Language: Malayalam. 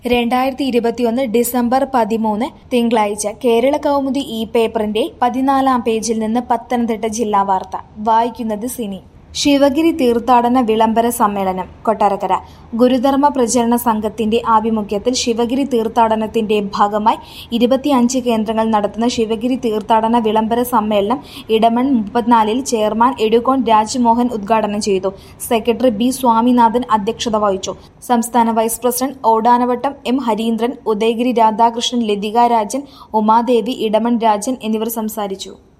രണ്ടായിരത്തി ഇരുപത്തിയൊന്ന് ഡിസംബർ പതിമൂന്ന് തിങ്കളാഴ്ച കേരള കൗമുദി ഈ പേപ്പറിന്റെ പതിനാലാം പേജിൽ നിന്ന് പത്തനംതിട്ട ജില്ലാ വാർത്ത വായിക്കുന്നത് സിനി ശിവഗിരി തീർത്ഥാടന വിളംബര സമ്മേളനം കൊട്ടാരക്കര ഗുരുധർമ്മ പ്രചരണ സംഘത്തിന്റെ ആഭിമുഖ്യത്തിൽ ശിവഗിരി തീർത്ഥാടനത്തിന്റെ ഭാഗമായി ഇരുപത്തിയഞ്ച് കേന്ദ്രങ്ങൾ നടത്തുന്ന ശിവഗിരി തീർത്ഥാടന വിളംബര സമ്മേളനം ഇടമൺ മുപ്പത്തിനാലിൽ ചെയർമാൻ എഡുകോൺ രാജ്മോഹൻ ഉദ്ഘാടനം ചെയ്തു സെക്രട്ടറി ബി സ്വാമിനാഥൻ അധ്യക്ഷത വഹിച്ചു സംസ്ഥാന vice president Odanavattom M Harindran Udayagiri Radhakrishnan Lathika Rajan Umadevi Idamon Rajan എന്നിവർ സംസാരിച്ചു